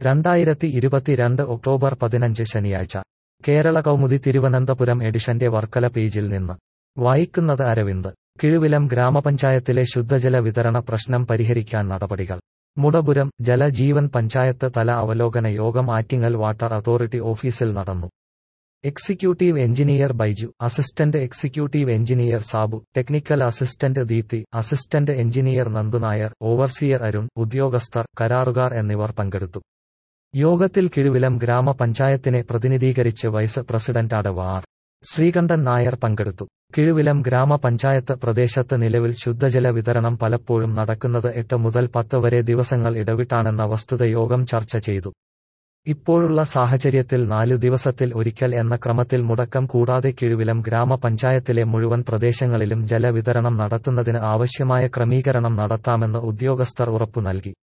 രണ്ടായിരത്തി ഇരുപത്തിരണ്ട് ഒക്ടോബർ പതിനഞ്ച് ശനിയാഴ്ച കേരള കൗമുദി തിരുവനന്തപുരം എഡിഷന്റെ വർക്കല പേജിൽ നിന്ന് വായിക്കുന്നത് അരവിന്ദ് കിഴുവിലം ഗ്രാമപഞ്ചായത്തിലെ ശുദ്ധജല വിതരണ പ്രശ്നം പരിഹരിക്കാൻ നടപടികൾ മുടപുരം ജലജീവൻ പഞ്ചായത്ത് തല അവലോകന യോഗം ആറ്റിങ്ങൽ വാട്ടർ അതോറിറ്റി ഓഫീസിൽ നടന്നു executive engineer Baiju assistant executive engineer Sabu technical assistant Deepthi assistant engineer Nandunair overseer Arun ഉദ്യോഗസ്ഥർ കരാറുകാർ എന്നിവർ പങ്കെടുത്തു യോഗത്തിൽ കിഴുവിലം ഗ്രാമപഞ്ചായത്തിനെ പ്രതിനിധീകരിച്ച് വൈസ് പ്രസിഡന്റ് അടവ് ആർ ശ്രീകണ്ഠൻ നായർ പങ്കെടുത്തു കിഴുവിലം ഗ്രാമപഞ്ചായത്ത് പ്രദേശത്ത് നിലവിൽ ശുദ്ധജല വിതരണം പലപ്പോഴും നടക്കുന്നത് എട്ട് മുതൽ പത്ത് വരെ ദിവസങ്ങൾ ഇടവിട്ടാണെന്ന വസ്തുത യോഗം ചർച്ച ചെയ്തു ഇപ്പോഴുള്ള സാഹചര്യത്തിൽ നാലു ദിവസത്തിൽ ഒരിക്കൽ എന്ന ക്രമത്തിൽ മുടക്കം കൂടാതെ കിഴുവിലം ഗ്രാമപഞ്ചായത്തിലെ മുഴുവൻ പ്രദേശങ്ങളിലും ജലവിതരണം നടത്തുന്നതിന് ആവശ്യമായ ക്രമീകരണം നടത്താമെന്ന് ഉദ്യോഗസ്ഥർ ഉറപ്പു നൽകി